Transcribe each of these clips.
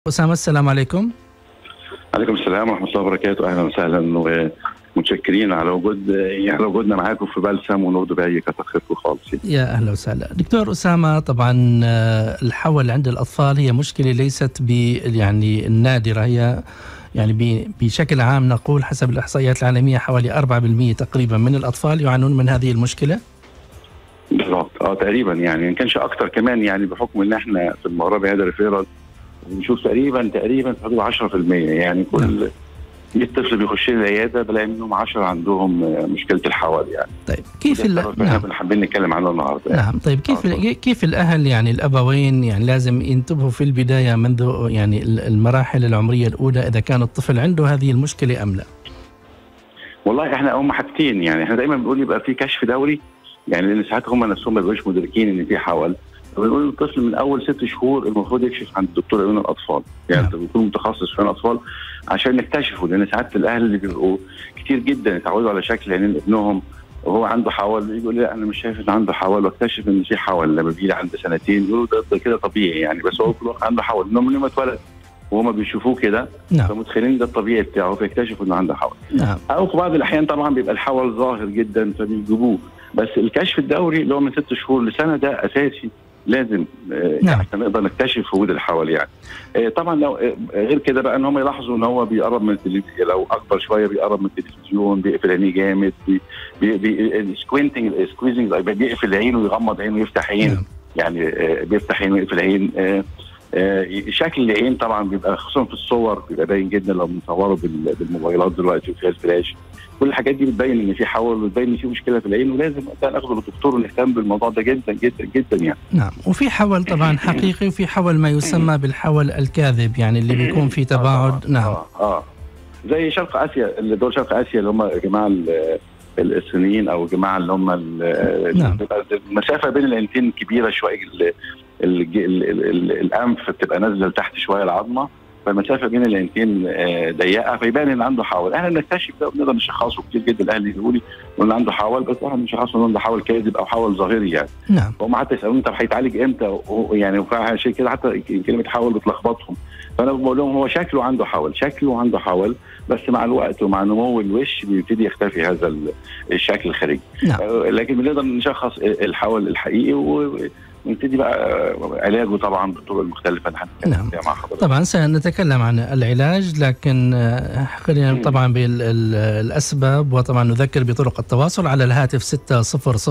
أسامة السلام عليكم عليكم السلام ورحمة الله وبركاته أهلا وسهلا ومتشكرين على وجود يعني على وجودنا معاكم في بلسم ونور دبي كتر خيركم خالص يا أهلا وسهلا دكتور أسامة طبعا آه، الحول عند الأطفال هي مشكلة ليست ب يعني النادرة هي يعني بشكل عام نقول حسب الإحصائيات العالمية حوالي 4% تقريبا من الأطفال يعانون من هذه المشكلة بالضبط اه تقريبا يعني ان كانش اكتر كمان يعني بحكم ان احنا في المغربي هذا ريفيرال بنشوف تقريبا تقريبا في حدود 10% يعني كل نعم. 100 طفل بيخش لي العياده بلاقي منهم 10 عندهم مشكله الحوال يعني طيب كيف ال... نعم حابين نتكلم عنه النهارده يعني. نعم طيب كيف ال... كيف الاهل يعني الابوين يعني لازم ينتبهوا في البدايه منذ يعني المراحل العمريه الاولى اذا كان الطفل عنده هذه المشكله ام لا؟ والله احنا هم حاجتين يعني احنا دايما بنقول يبقى في كشف دوري يعني لان ساعات هم نفسهم ما بيبقوش مدركين ان في حول بنقول للطفل من اول ست شهور المفروض يكشف عند دكتور عيون الاطفال يعني نعم. بيكون متخصص في عيون الاطفال عشان نكتشفه لان ساعات الاهل اللي بيبقوا كتير جدا اتعودوا على شكل عينين ابنهم وهو عنده حول يقول لا انا مش شايف ان عنده حول واكتشف ان في حول لما بيجي عنده سنتين يقولوا ده, ده كده طبيعي يعني بس هو في الواقع عنده حول انه من يوم ما اتولد وهم بيشوفوه كده نعم. فمتخيلين ده الطبيعي بتاعه فيكتشفوا انه عنده حول نعم. او في بعض الاحيان طبعا بيبقى الحول ظاهر جدا فبيجيبوه بس الكشف الدوري اللي هو من ست شهور لسنه ده اساسي لازم آه، نعم. حتى نقدر نكتشف وجود الحول يعني آه، طبعا لو آه، غير كده بقى ان هم يلاحظوا ان هو بيقرب من التلفزيون لو اكبر شويه بيقرب من التلفزيون بيقفل عينيه جامد بي بي سكوينتنج سكويزنج بيقفل عينه ويغمض عينه ويفتح عين نعم. يعني بيفتح عينه ويقفل عين شكل العين طبعا بيبقى خصوصا في الصور بيبقى باين جدا لو بنصوره بالموبايلات دلوقتي وفيها الفلاش كل الحاجات دي بتبين ان في حول وبتبين ان في مشكله في العين ولازم وقتها ناخده للدكتور ونهتم بالموضوع ده جدا جدا جدا يعني. نعم وفي حول طبعا حقيقي وفي حول ما يسمى بالحول الكاذب يعني اللي بيكون في تباعد آه نعم. اه اه زي شرق اسيا اللي دول شرق اسيا اللي هم جماعه الصينيين او الجماعه اللي هم نعم. المسافه بين العينتين كبيره شويه الانف بتبقى نازله لتحت شويه العظمه فالمسافه بين العينتين آه، ضيقه فيبان ان عنده حول احنا بنكتشف ده ونقدر نشخصه كتير جدا الاهل يقولوا لي ان عنده حول بس احنا بنشخصه ان عنده حول كاذب او حول ظاهري يعني نعم هم حتى يسالوني طب هيتعالج امتى يعني عشان كده حتى كلمه حول بتلخبطهم فانا بقول لهم هو شكله عنده حول شكله عنده حول بس مع الوقت ومع نمو الوش بيبتدي يختفي هذا الشكل الخارجي نعم. لكن بنقدر نشخص الحول الحقيقي ونبتدي بقى علاجه طبعا بالطرق المختلفه نعم مع حضرتك. طبعا سنتكلم عن العلاج لكن آه، خلينا طبعا بالاسباب وطبعا نذكر بطرق التواصل على الهاتف 600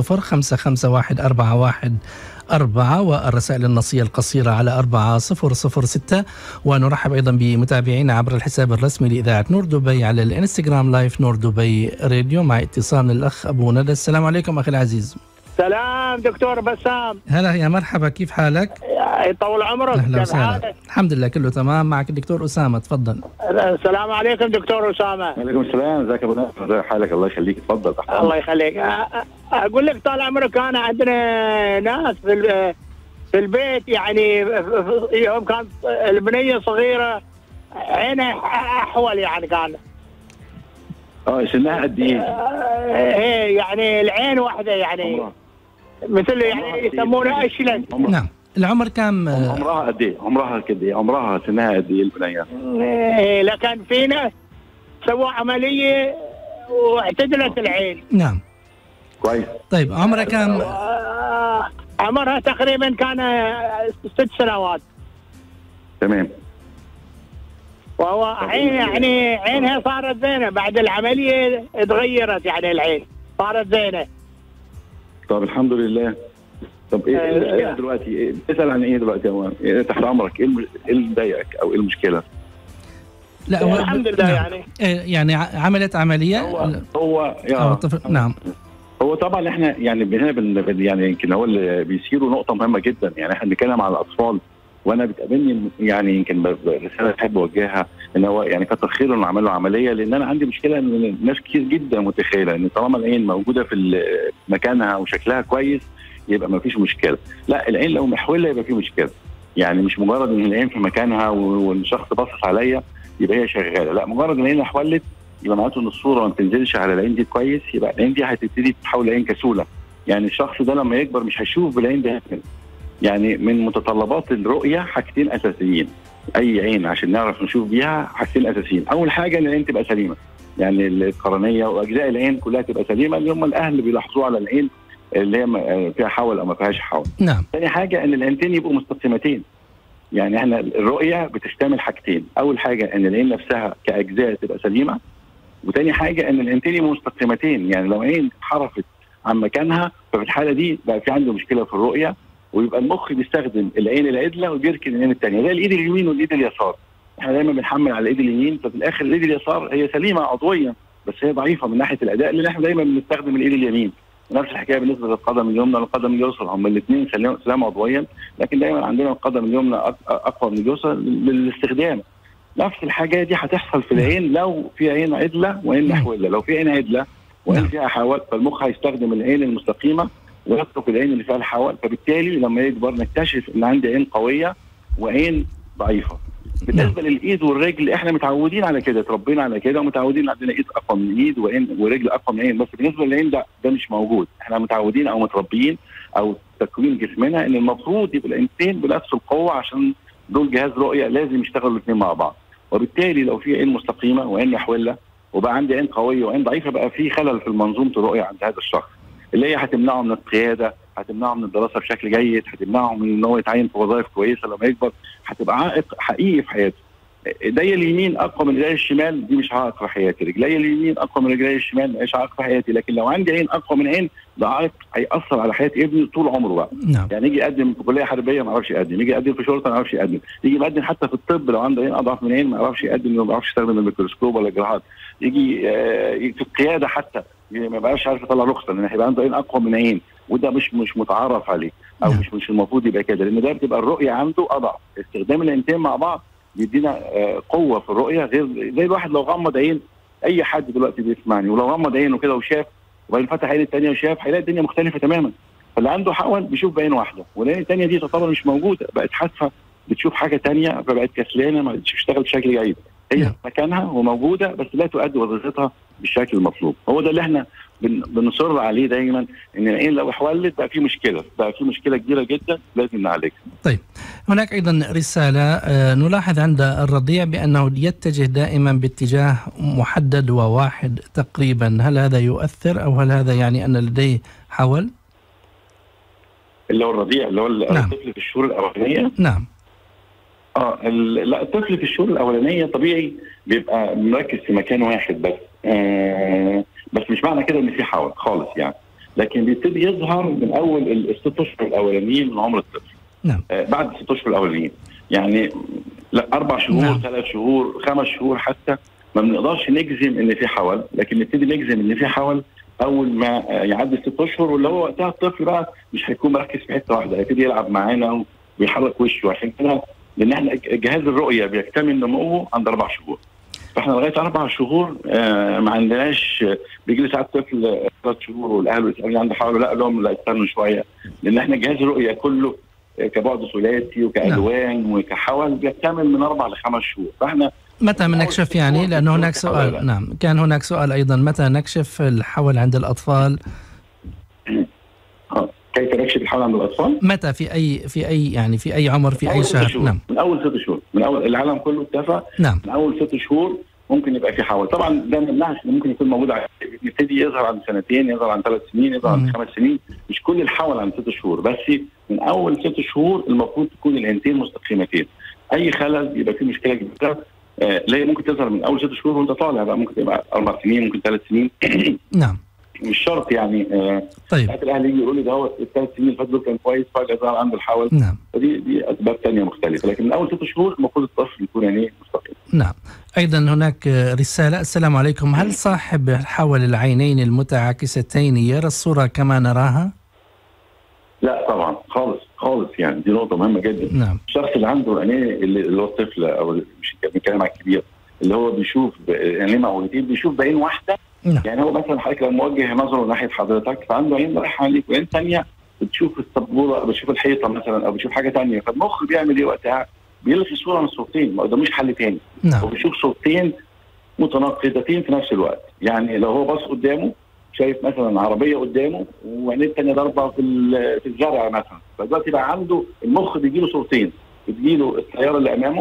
551 41 أربعة والرسائل النصية القصيرة على أربعة صفر صفر ستة ونرحب أيضا بمتابعينا عبر الحساب الرسمي لإذاعة نور دبي على الإنستغرام لايف نور دبي راديو مع اتصال الأخ أبو ندى السلام عليكم أخي العزيز سلام دكتور بسام هلا يا مرحبا كيف حالك؟ يطول عمرك اهلا وسهلا الحمد لله كله تمام معك الدكتور اسامه تفضل السلام عليكم دكتور اسامه وعليكم السلام ازيك يا ابو ناصر حالك الله يخليك تفضل الله يخليك اقول لك طال عمرك انا عندنا ناس في في البيت يعني يوم كانت البنيه صغيره عينها احول يعني كان اه سنها قد ايه؟ ايه يعني العين واحده يعني مثل يعني يسمونه اشلن نعم العمر كم عمرها قد ايه؟ عمرها قد ايه؟ عمرها سنها قد ايه البنيه؟ ايه لكن في ناس سووا عمليه واعتدلت العين نعم كويس طيب عمرها كم؟ آه عمرها تقريبا كان ست سنوات تمام وهو عين يعني عينها صارت زينه بعد العمليه تغيرت يعني العين صارت زينه طب الحمد لله طب ايه, آه إيه دلوقتي إيه اسال عن ايه دلوقتي يا إيه تحت امرك ايه اللي مضايقك او ايه المشكله؟ لا هو الحمد لله نعم. يعني إيه، يعني عملت عمليه هو هو يا نعم هو طبعا احنا يعني هنا بن يعني يمكن هو اللي بيثيروا نقطه مهمه جدا يعني احنا بنتكلم على الاطفال وانا بتقابلني يعني يمكن رساله احب اوجهها ان هو يعني كتر خيره انه عمل له عمليه لان انا عندي مشكله ان ناس كتير جدا متخيله ان طالما العين موجوده في مكانها وشكلها كويس يبقى ما فيش مشكله لا العين لو محوله يبقى في مشكله يعني مش مجرد ان العين في مكانها والشخص باصص عليا يبقى هي شغاله لا مجرد ان العين احولت يبقى معناته ان الصوره ما بتنزلش على العين دي كويس يبقى العين دي هتبتدي تتحول لعين كسوله يعني الشخص ده لما يكبر مش هيشوف بالعين ده يعني من متطلبات الرؤيه حاجتين اساسيين اي عين عشان نعرف نشوف بيها حاجتين اساسيين اول حاجه ان العين تبقى سليمه يعني القرنيه واجزاء العين كلها تبقى سليمه اللي هم الاهل بيلاحظوها على العين اللي هي م- فيها حول او ما فيهاش حول نعم ثاني حاجه ان العينتين يبقوا مستقيمتين يعني احنا الرؤيه بتشتمل حاجتين اول حاجه ان العين نفسها كاجزاء تبقى سليمه وتاني حاجه ان العينتين يبقوا مستقيمتين يعني لو عين اتحرفت عن مكانها ففي الحاله دي بقى في عنده مشكله في الرؤيه ويبقى المخ بيستخدم العين العدله وبيركن العين الثانيه زي الايد اليمين والايد اليسار احنا دايما بنحمل على الايد اليمين ففي الاخر الايد اليسار هي سليمه عضويا بس هي ضعيفه من ناحيه الاداء لان احنا دايما بنستخدم الايد اليمين نفس الحكايه بالنسبه للقدم اليمنى والقدم اليسرى هم الاثنين سلام سلام عضويا لكن دايما عندنا القدم اليمنى أق- اقوى من اليسرى للاستخدام نفس الحاجه دي هتحصل في العين لو في عين عدله وعين نعم. محوله لو في عين عدله وعين نعم. فيها حول فالمخ هيستخدم العين المستقيمه ويترك العين اللي فيها الحول فبالتالي لما يكبر نكتشف ان عندي عين قويه وعين ضعيفه بالنسبه للايد والرجل احنا متعودين على كده اتربينا على كده ومتعودين عندنا ايد اقوى من ايد وعين ورجل اقوى من عين بس بالنسبه للعين ده ده مش موجود احنا متعودين او متربيين او تكوين جسمنا ان المفروض يبقى العينتين بنفس القوه عشان دول جهاز رؤيه لازم يشتغلوا الاثنين مع بعض وبالتالي لو في عين مستقيمه وعين محوله وبقى عندي عين قويه وعين ضعيفه بقى في خلل في منظومه الرؤيه عند هذا الشخص اللي هي هتمنعه من القياده هتمنعه من الدراسه بشكل جيد هتمنعه من ان هو يتعين في وظائف كويسه لما يكبر هتبقى عائق حقيقي في حياته ايديا اليمين اقوى من ايديا الشمال دي مش عائق في حياتي رجلي اليمين اقوى من رجلي الشمال مش عائق في حياتي لكن لو عندي عين اقوى من عين ده عائق هياثر على حياه ابني طول عمره بقى نعم يعني يجي يقدم في كليه حربيه ما يعرفش يقدم يجي يقدم في شرطه ما يعرفش يقدم يجي يقدم حتى في الطب لو عنده عين اضعف من عين ما يعرفش يقدم ما يعرفش يستخدم الميكروسكوب ولا الجراحات يجي آه، في القياده حتى ما يبقاش عارف يطلع رخصه لان هيبقى عنده عين اقوى من عين وده مش مش متعارف عليه او نعم. مش مش المفروض يبقى كده لان ده بتبقى الرؤيه عنده اضعف استخدام العينتين مع بعض بيدينا آه، قوه في الرؤيه غير زي الواحد لو غمض عين اي حد دلوقتي بيسمعني ولو غمض عينه كده وشاف وبعدين فتح عين الثانيه وشاف هيلاقي الدنيا مختلفه تماما فاللي عنده حول بيشوف بعين واحده والعين الثانيه دي تعتبر مش موجوده بقت حاسه بتشوف حاجه ثانيه فبقت كسلانه ما بقتش تشتغل بشكل جيد هي نعم. في مكانها وموجوده بس لا تؤدي وظيفتها بالشكل المطلوب هو ده اللي احنا بن- بنصر عليه دايما ان العين لو حولت بقى في مشكله بقى في مشكله كبيره جدا لازم نعالجها هناك أيضا رسالة آه، نلاحظ عند الرضيع بأنه يتجه دائما باتجاه محدد وواحد تقريبا هل هذا يؤثر أو هل هذا يعني أن لديه حول؟ اللي هو الرضيع اللي هو ال- نعم. الطفل في الشهور الاولانيه نعم اه ال- لا الطفل في الشهور الاولانيه طبيعي بيبقى مركز في مكان واحد بس آه بس مش معنى كده ان في حول خالص يعني لكن بيبتدي يظهر من اول ال- الست اشهر الاولانيين من عمر الطفل نعم. آه بعد الست اشهر الاولانيين يعني لا اربع شهور نعم. ثلاث شهور خمس شهور حتى ما بنقدرش نجزم ان في حول لكن نبتدي نجزم ان في حول اول ما آه، يعدي الست اشهر واللي هو وقتها الطفل بقى مش هيكون مركز في حته واحده هيبتدي يلعب معانا ويحرك وشه عشان كده لان احنا جهاز الرؤيه بيكتمل نموه عند اربع شهور فاحنا لغايه اربع شهور آه ما عندناش بيجي لي ساعات طفل ثلاث شهور والاهل يسالوني عنده حول لا اقول لهم لا استنوا شويه لان احنا جهاز الرؤيه كله آه، كبعد ثلاثي وكالوان وكحول بيكتمل من اربع لخمس شهور فاحنا متى نكشف يعني لأن هناك سؤال نعم كان هناك سؤال أيضا متى نكشف الحول عند الأطفال آه، كيف نكشف الحول عند الاطفال؟ متى في أي في أي يعني في أي عمر في من أي أول ست شهر شهور. نعم من اول ست شهور من اول العالم كله اتفق نعم من اول ست شهور ممكن يبقى في حول طبعا ده ما يمنعش انه ممكن يكون موجود على- يبتدي يظهر عند سنتين يظهر عند ثلاث سنين يظهر مم. عند خمس سنين مش كل الحول عند ست شهور بس من اول ست شهور المفروض تكون العينتين مستقيمتين اي خلل يبقى فيه مشكله كبيره آه لا ممكن تظهر من اول ست شهور وانت طالع بقى ممكن تبقى اربع سنين ممكن ثلاث سنين نعم مش شرط يعني آه طيب ساعات الاهل يجي يقول لي ده هو الثلاث سنين اللي فاتوا دول كان كويس فجاه ظهر عنده الحول نعم فدي دي اسباب ثانيه مختلفه لكن من اول ست شهور المفروض الطفل يكون يعني مستقيم نعم أيضا هناك رسالة السلام عليكم هل صاحب حول العينين المتعاكستين يرى الصورة كما نراها؟ لا طبعا خالص خالص يعني دي نقطه مهمه جدا نعم الشخص اللي عنده عينيه اللي اللي هو الطفل او اللي- مش بنتكلم على الكبير اللي هو بيشوف ب- عينيه معوجتين بيشوف بعين واحده نعم. يعني هو مثلا حضرتك لو موجه نظره ناحيه حضرتك فعنده عين رايحه عليك وعين ثانيه بتشوف السبوره او بتشوف الحيطه مثلا او بتشوف حاجه ثانيه فالمخ بيعمل ايه وقتها؟ بيلغي صوره من الصورتين ما قداموش حل ثاني نعم وبيشوف صورتين متناقضتين في نفس الوقت يعني لو هو باص قدامه شايف مثلا عربيه قدامه وعينيه الثانيه ضاربه في ال- في الزرع مثلا فدلوقتي بقى عنده المخ بيجي له صورتين بتجي له السياره اللي امامه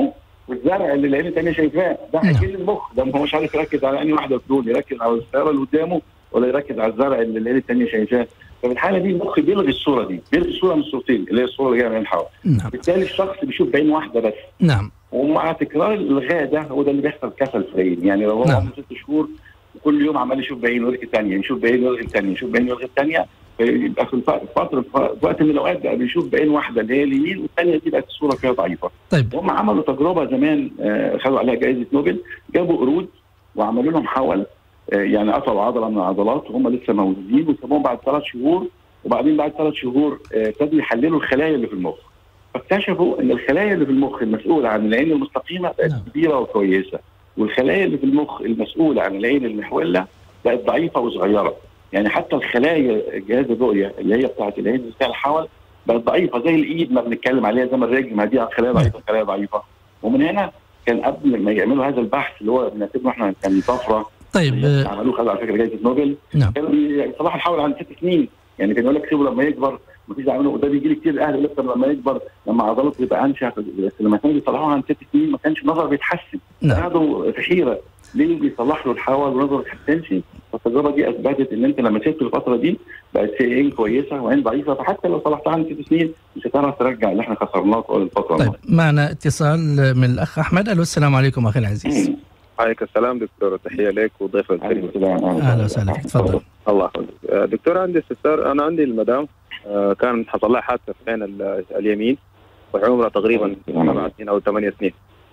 والزرع اللي العين الثانيه شايفاه ده نعم. هيجي المخ ده ما هوش عارف يركز على انهي واحده فلول يركز على السياره اللي قدامه ولا يركز على الزرع اللي العين الثانيه شايفاه ففي الحاله دي المخ بيلغي الصوره دي بيلغي الصوره من الصورتين اللي هي الصوره اللي جايه من الحول نعم بالتالي الشخص بيشوف بعين واحده بس نعم ومع تكرار الالغاء ده هو ده اللي بيحصل كسل في العين يعني لو هو نعم. عنده ست شهور وكل يوم عمال يشوف بعين ويلغي الثانيه يشوف بعين ويلغي الثانيه يشوف بعين ويلغي الثانيه يبقى في الف- فتره في وقت من الاوقات بقى بيشوف بعين واحده اللي هي اليمين والثانيه دي بقت الصوره فيها ضعيفه طيب هم عملوا تجربه زمان آه، خدوا عليها جائزه نوبل جابوا قرود وعملوا لهم حول آه، يعني قطعوا عضله من العضلات وهم لسه موجودين وسابوهم بعد ثلاث شهور وبعدين بعد ثلاث شهور آه، ابتدوا يحللوا الخلايا اللي في المخ فاكتشفوا ان الخلايا اللي في المخ المسؤوله عن العين المستقيمه بقت نعم. كبيره وكويسه والخلايا اللي في المخ المسؤوله عن العين المحوله بقت ضعيفه وصغيره يعني حتى الخلايا جهاز الرؤيه اللي هي بتاعت العين بتاع الحول بقت ضعيفه زي الايد ما بنتكلم عليها زي ما الرجل ما دي خلايا ضعيفه خلايا ضعيفه ومن هنا كان قبل ما يعملوا هذا البحث اللي هو بنعتبره احنا كان طفره طيب آه، عملوه خدوا على فكره جائزه نوبل نعم كانوا بيصلحوا الحول عن ست سنين يعني كان يقول لك سيبه لما يكبر مفيش يعملوا وده بيجي لي كتير اهل يقول لك طب لما يكبر لما عضلاته تبقى انشف بس لما كانوا بيصلحوها عن ست سنين ما كانش النظر بيتحسن نعم قعدوا في حيره ليه بيصلح له الحول ونظره ما تتحسنش فالتجربه دي اثبتت ان انت لما سبت الفتره دي بقت في عين كويسه وعين ضعيفه فحتى لو صلحتها عن ست سنين مش هتعرف ترجع اللي احنا خسرناه طول الفتره طيب معنا اتصال من الاخ احمد الو السلام عليكم اخي العزيز عليك السلام دكتور تحية لك وضيف الكريم اهلا وسهلا فيك تفضل الله يحفظك آه، دكتور عندي استفسار انا عندي المدام آه، كان حصل لها حادثه في العين ال- اليمين وعمرها تقريبا سبع سنين او ثمانية سنين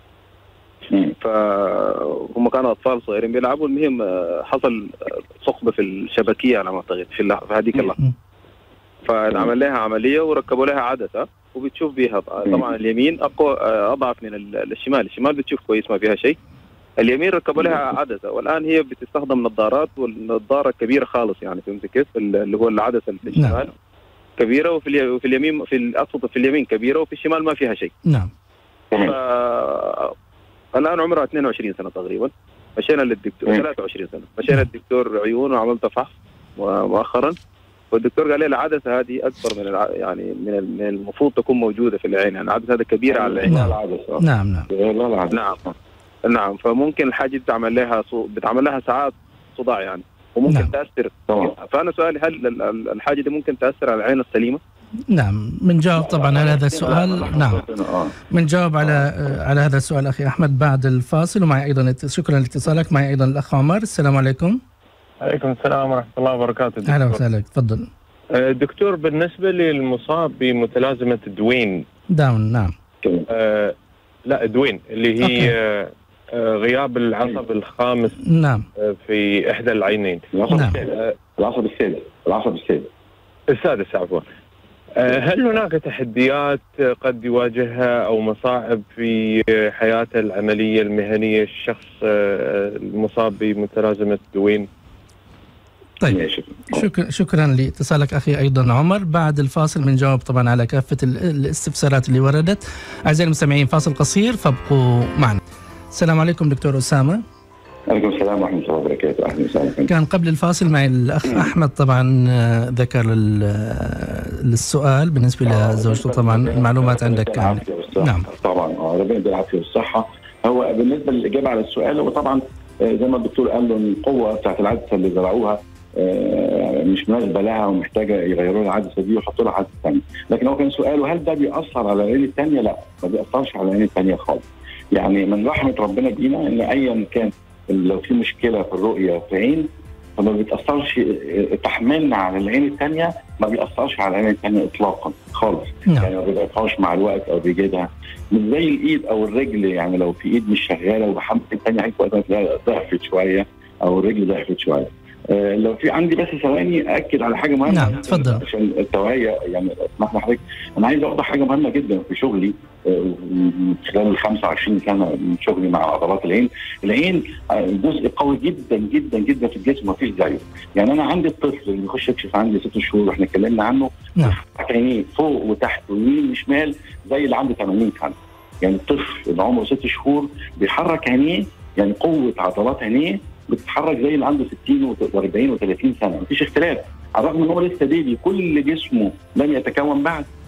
فهم كانوا اطفال صغيرين بيلعبوا المهم آه، حصل آه، ثقب في الشبكيه على ما اعتقد في اللح- في هذيك اللحظه م- فانعمل لها عمليه وركبوا لها عدسه وبتشوف بيها طبعا اليمين اقوى آه، اضعف من ال- الشمال، الشمال بتشوف كويس ما فيها شيء. اليمين ركبوا لها عدسه والان هي بتستخدم نظارات والنظاره كبيره خالص يعني فهمت كيف؟ اللي هو العدسه اللي في نعم. الشمال كبيره وفي الي- وفي اليمين في ال- اقصد في اليمين كبيره وفي الشمال ما فيها شيء. نعم ف... الان عمرها 22 سنه تقريبا مشينا للدكتور مم. 23 سنه مشينا للدكتور عيون وعملت فحص مؤخرا والدكتور قال لي العدسه هذه اكبر من الع... يعني من ال- من المفروض تكون موجوده في العين يعني العدسه هذه كبيره على العين نعم. لا العدسه نعم نعم لا العدسه نعم نعم فممكن الحاجه دي بتعمل لها صو... بتعمل لها ساعات صداع يعني وممكن نعم. نعم. تاثر طبعا فانا سؤالي هل ال- ال- الحاجه دي ممكن تاثر على العين السليمه؟ نعم بنجاوب طبعا على هذا السؤال نعم آه. بنجاوب على على هذا السؤال اخي احمد بعد الفاصل ومعي ايضا شكرا لاتصالك معي ايضا الاخ عمر السلام عليكم عليكم السلام ورحمة الله وبركاته دكتور. اهلا وسهلا تفضل آه، دكتور بالنسبة للمصاب بمتلازمة دوين داون نعم آه لا دوين اللي أوكي. هي آه، آه، غياب العصب الخامس نعم آه، في إحدى العينين العصب نعم. السادس آه، العصب السادس العصب السادس السادس عفوا آه، هل هناك تحديات آه، قد يواجهها أو مصاعب في آه، حياته العملية المهنية الشخص آه، المصاب بمتلازمة دوين طيب ماشي شكرا شكرا لاتصالك اخي ايضا عمر بعد الفاصل بنجاوب طبعا على كافه ال- الاستفسارات اللي وردت اعزائي المستمعين فاصل قصير فابقوا معنا السلام عليكم دكتور اسامه عليكم السلام ورحمه الله وبركاته اهلا وسهلا فيك. كان قبل الفاصل معي الاخ احمد طبعا آه، ذكر ال- آه، السؤال بالنسبه لزوجته طبعا المعلومات عندك كامله بالعافية والصحة. نعم. طبعا اه ربنا يديله العافيه والصحه هو بالنسبه للاجابه على السؤال هو طبعا آه، زي ما الدكتور قال له إن القوه بتاعت العدسه اللي زرعوها آه، مش مناسبه لها ومحتاجه يغيروا لها العدسه دي ويحطوا لها عدسه ثانيه لكن هو كان سؤاله هل ده بيأثر على العين الثانيه؟ لا ما بيأثرش على العين الثانيه خالص يعني من رحمه ربنا بينا ان ايا كان لو في مشكله في الرؤيه في عين فما بيتاثرش آه، تحملنا على العين الثانيه ما بيأثرش على العين الثانيه اطلاقا خالص نعم يعني ما بيضعفهاش مع الوقت او بيجدها مش زي الايد او الرجل يعني لو في ايد مش شغاله وبحمل الثانيه هيك وقتها تلاقيها ضعفت شويه او الرجل ضعفت شويه آه لو في عندي بس ثواني ااكد على حاجه مهمه نعم، اتفضل. عشان التوعيه يعني اسمح لي حضرتك انا عايز اوضح حاجه مهمه جدا في شغلي آه، من خلال ال 25 سنه من شغلي مع عضلات العين العين آه، جزء قوي جدا جدا جدا في الجسم مفيش زيه يعني انا عندي الطفل اللي بيخش يكشف عندي ست شهور واحنا اتكلمنا عنه نعم عينيه فوق وتحت ويمين وشمال زي اللي عنده 80 سنه يعني الطفل اللي عمره ست شهور بيحرك عينيه يعني قوه عضلات عينيه بتتحرك زي اللي عنده 60 و40 و30 سنه مفيش اختلاف على الرغم ان هو لسه بيبي كل جسمه لم يتكون بعد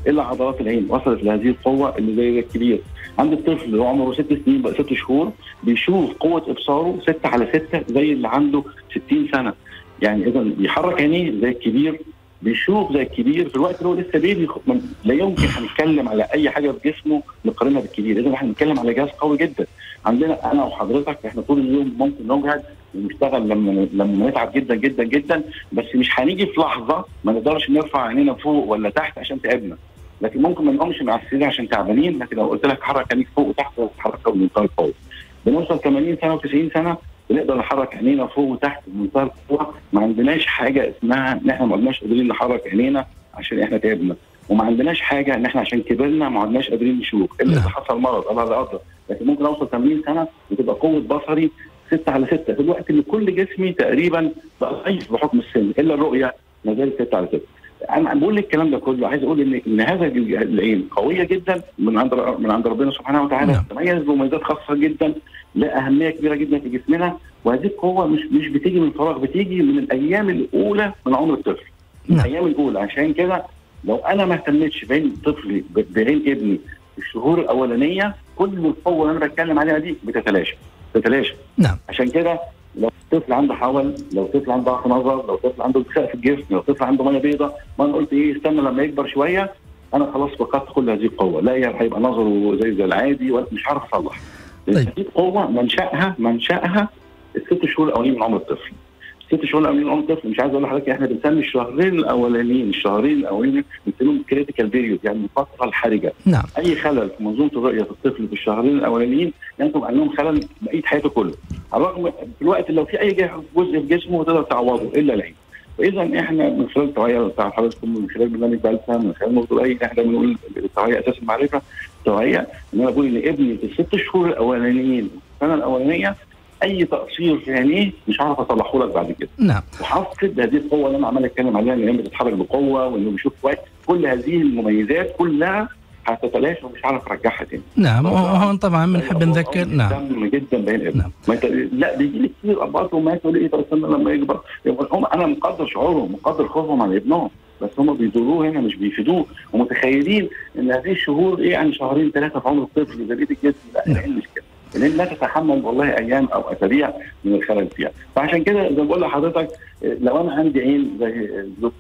الا عضلات العين وصلت لهذه القوه اللي زي الكبير عند الطفل اللي هو عمره ست سنين بقى ست شهور بيشوف قوه ابصاره 6 على 6 زي اللي عنده 60 سنه يعني اذا بيحرك عينيه زي الكبير بيشوف زي الكبير في الوقت اللي هو لسه بيبي خ- من- لا يمكن هنتكلم على اي حاجه في جسمه نقارنها بالكبير اذا احنا بنتكلم على جهاز قوي جدا عندنا انا وحضرتك احنا طول اليوم ممكن نجهد ونشتغل لما لما نتعب جدا جدا جدا بس مش هنيجي في لحظه ما نقدرش نرفع عينينا فوق ولا تحت عشان تعبنا لكن ممكن ما نقومش من على السرير عشان تعبانين لكن لو قلت لك حرك عينيك فوق وتحت تتحرك بمنتهى القوه بنوصل 80 سنه و90 سنه بنقدر نحرك عينينا فوق وتحت بمنتهى القوه ما عندناش حاجه اسمها ان احنا ما عدناش قادرين نحرك عينينا عشان احنا تعبنا وما عندناش حاجه ان احنا عشان كبرنا ما عدناش قادرين نشوف الا اذا نعم. حصل مرض الله لا قدر لكن ممكن اوصل 80 سنه وتبقى قوه بصري 6 على 6 في الوقت اللي كل جسمي تقريبا بقى ضعيف بحكم السن الا الرؤيه ما زالت 6 على 6 انا بقول لك الكلام ده كله عايز اقول ان ان هذا العين قويه جدا من عند من عند ربنا سبحانه وتعالى نعم. تميز بمميزات خاصه جدا لها اهميه كبيره جدا في جسمنا وهذه القوه مش مش بتيجي من فراغ بتيجي من الايام الاولى من عمر الطفل من نعم. الايام الاولى عشان كده لو انا ما اهتمتش بعين طفلي ب- بعين ابني في الشهور الاولانيه كل القوه اللي انا بتكلم عليها دي بتتلاشى بتتلاشى نعم عشان كده لو طفل عنده حول لو طفل عنده ضعف نظر لو طفل عنده التخاء في الجسم لو طفل عنده ميه بيضاء ما انا قلت ايه استنى لما يكبر شويه انا خلاص فقدت كل هذه القوه لا يعني هيبقى نظره زي زي العادي ولا مش عارف اصلح طيب. هذه القوه منشاها منشاها الست شهور الاولين من عمر الطفل ست شهور الاولين من عمر الطفل مش عايز اقول لحضرتك احنا بنسمي الشهرين الاولانيين الشهرين الاولانيين بنسميهم كريتيكال بيريود يعني الفتره الحرجه نعم اي خلل في منظومه الرؤيه في الطفل في الشهرين الاولانيين ينتج عنهم خلل بقيه حياته كله على الرغم في الوقت اللي لو في اي جه- جزء في جسمه تقدر تعوضه الا العين فاذا احنا من خلال التوعيه بتاع حضراتكم من خلال برنامج بلسه من خلال موضوعي احنا بنقول التوعيه اساس المعرفه التوعيه ان انا بقول ان ابني في الست شهور الاولانيين السنه الاولانيه اي تقصير في عينيه مش هعرف اصلحه لك بعد كده نعم وحافظ هذه القوه اللي انا عمال اتكلم عليها ان هي بتتحرك بقوه وانه بيشوف كويس كل هذه المميزات كلها هتتلاشى ومش هعرف ارجعها تاني نعم وهون طبعا بنحب نذكر نعم مهتم جدا بين ابنه نعم. ما انت لا بيجي لي كتير اباء وامهات يقول لي ايه طب استنى لما يكبر يبقى هم انا مقدر شعورهم مقدر خوفهم على ابنهم بس هم بيزوروه هنا مش بيفيدوه ومتخيلين ان هذه الشهور ايه يعني شهرين ثلاثه في عمر الطفل زي بقيه الجسم لا نعم. العين مش كده العين لا تتحمل والله ايام او اسابيع من الخلل فيها فعشان كده زي ما بقول لحضرتك إيه، لو انا عندي عين زي الزوج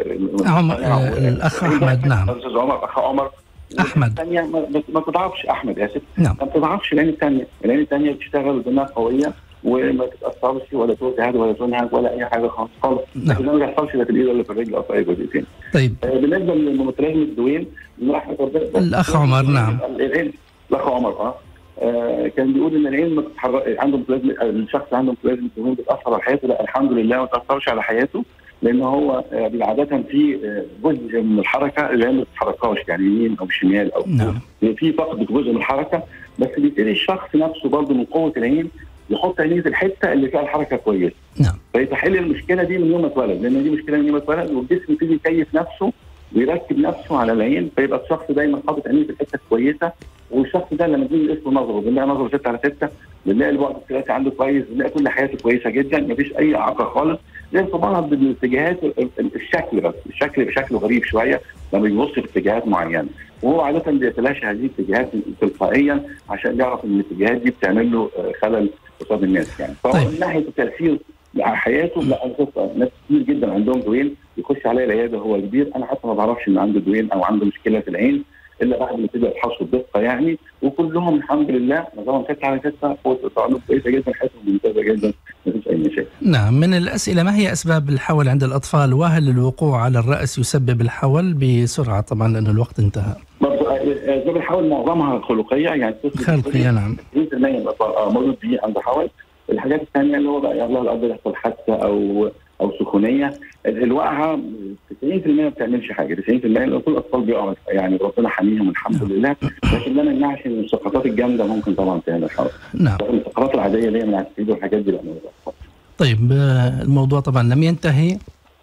عمر- آه، الأخ أحمد، نعم. استاذ عمر اخ عمر أحمد. الثانيه ما, ما- ما تضعفش احمد اسف نعم ما بتضعفش العين الثانيه، العين الثانيه بتشتغل بدماغ قويه وما تتاثرش ولا توجع ولا تنهج ولا اي حاجه خالص خالص نعم. لكن ده ما بيحصلش لا في الايد ولا في الرجل او في اي جزء ثاني. طيب آه، بالنسبه للمتلازمه الدوين راح الأخ عمر، نعم. العين الاخ عمر اه آه، كان بيقول ان العين ما بتتحرك عنده متلازمه آه، الشخص عنده متلازمه الدهون بتاثر على حياته لا الحمد لله ما بتاثرش على حياته لان هو آه، عاده في آه، جزء من الحركه العين ما بتتحركهاش يعني يمين او شمال او نعم في فقد جزء من الحركه بس بيبتدي الشخص نفسه برضه من قوه العين يحط عينيه في الحته اللي فيها الحركه كويسه نعم فيتحل المشكله دي من يوم ما اتولد لان دي مشكله من يوم ما اتولد والجسم يبتدي يكيف نفسه ويركب نفسه على العين فيبقى الشخص دايما حاطط عينيه في الحته الكويسه والشخص ده لما نيجي نقيس له نظره بنلاقي نظره 6 على 6 بنلاقي البعد الثلاثي عنده كويس بنلاقي كل حياته كويسه جدا مفيش اي اعاقه خالص غير في بعض الاتجاهات ال- ال- الشكل بس الشكل بشكل غريب شويه لما بيبص في اتجاهات معينه وهو عاده بيتلاشى هذه الاتجاهات تلقائيا عشان يعرف ان الاتجاهات دي بتعمل له آه، خلل قصاد الناس يعني فهو طيب. من ناحيه التاثير على حياته لا انا شفت ناس كتير جدا عندهم دوين يخش عليا العياده وهو كبير انا حتى ما بعرفش ان عنده دوين او عنده مشكله في العين الا بعد ما يبتدي يفحصوا بدقه يعني وكلهم الحمد لله نظامهم ستة على ستة قوه التعلم كويسه جدا حياتهم ممتازه جدا ما فيش اي مشاكل. نعم من الأسئلة ما هي أسباب الحول عند الأطفال وهل الوقوع على الرأس يسبب الحول بسرعة طبعا لأن الوقت انتهى برضه اسباب الحول معظمها خلقيه يعني خلقية نعم 90% من الاطفال اه مولود بيه عنده حول الحاجات الثانيه اللي هو بقى يلا الاب يحصل حادثه او او سخونيه الوقعه 90% ما بتعملش حاجه 90% لأن كل الاطفال بيقعوا يعني ربنا حاميهم الحمد لله لكن ده ما يمنعش ان السقطات الجامده ممكن طبعا تعمل حول نعم لكن السقطات العاديه اللي هي من على السرير والحاجات دي لا ما بتحصلش. طيب آه، الموضوع طبعا لم ينتهي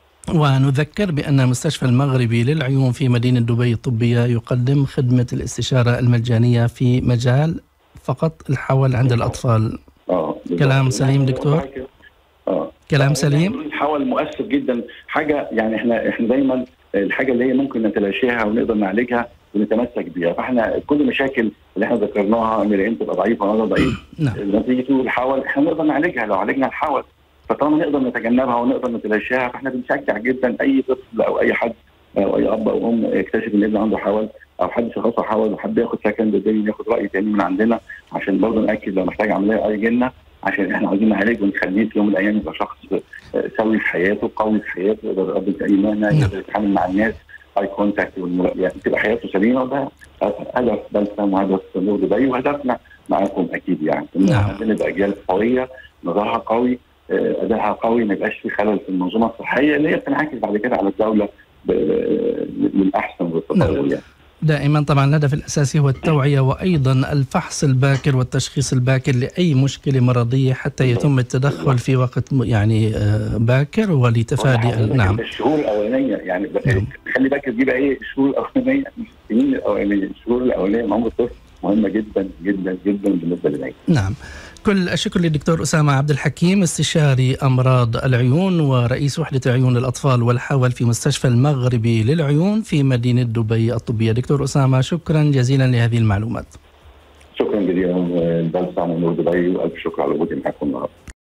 ونذكر بأن المستشفى المغربي للعيون في مدينة دبي الطبية يقدم خدمة الاستشارة المجانية في مجال فقط الحول عند الأطفال اه كلام سليم دكتور؟ اه كلام سليم الحول مؤثر جدا حاجه يعني احنا احنا دايما الحاجه اللي هي ممكن نتلاشاها ونقدر نعالجها ونتمسك بيها فاحنا كل المشاكل اللي احنا ذكرناها ان العين تبقى ضعيفه ونظر ضعيف نعم نتيجه الحول احنا نقدر نعالجها لو عالجنا الحول فطالما نقدر نتجنبها ونقدر نتلاشاها فاحنا بنشجع جدا اي طفل او اي حد او اي اب او ام يكتشف ان ابنه عنده حول او حد شخصه حول وحد ياخد سكند بدري ياخد راي تاني من عندنا عشان برضه ناكد لو محتاج عمليه اي جنه عشان احنا عايزين نعالج ونخليه في يوم من الايام يبقى شخص آه، سوي في حياته قوي في حياته يقدر يقدم في اي مهنه نعم. يقدر يتعامل مع الناس اي كونتاكت يعني تبقى حياته سليمه وده هدف بلسم وهدف نور دبي وهدفنا معاكم اكيد يعني إن نعم. عندنا نبقى اجيال قويه نظرها قوي آه، ادائها قوي ما يبقاش في خلل في المنظومه الصحيه اللي هي بتنعكس بعد كده على الدوله ب- للاحسن والتطور يعني دائما طبعا الهدف الاساسي هو التوعيه وايضا الفحص الباكر والتشخيص الباكر لاي مشكله مرضيه حتى يتم التدخل في وقت م- يعني آه، باكر ولتفادي ال- نعم الشهور الاولانيه يعني ب- نعم. خلي بالك دي بقى ايه الشهور الاولانيه مش السنين الاولانيه الشهور الاولانيه من عمر الطفل مهمه جدا جدا جدا بالنسبه للعين نعم كل الشكر للدكتور أسامة عبد الحكيم استشاري أمراض العيون ورئيس وحدة عيون الأطفال والحول في مستشفى المغربي للعيون في مدينة دبي الطبية دكتور أسامة شكرا جزيلا لهذه المعلومات شكرا جزيلا البلسم ونور دبي والف شكر على وجودي معكم النهارده